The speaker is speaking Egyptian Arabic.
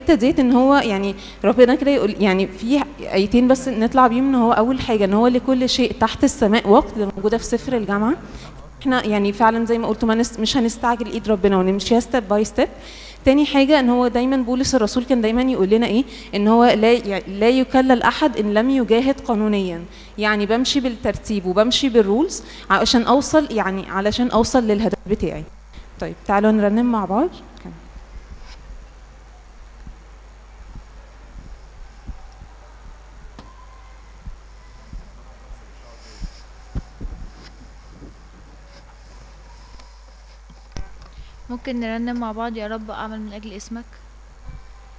الحته ديت ان هو يعني ربنا كده يقول يعني في ايتين بس نطلع بيهم ان هو اول حاجه ان هو لكل شيء تحت السماء وقت ده موجوده في سفر الجامعه احنا يعني فعلا زي ما قلت ما نس مش هنستعجل ايد ربنا ونمشيها ستيب باي ستيب تاني حاجة ان هو دايما بولس الرسول كان دايما يقول لنا ايه ان هو لا يعني لا يكلل احد ان لم يجاهد قانونيا يعني بمشي بالترتيب وبمشي بالرولز عشان اوصل يعني علشان اوصل للهدف بتاعي طيب تعالوا نرنم مع بعض كمل. ممكن نرنم مع بعض يا رب أعمل من أجل اسمك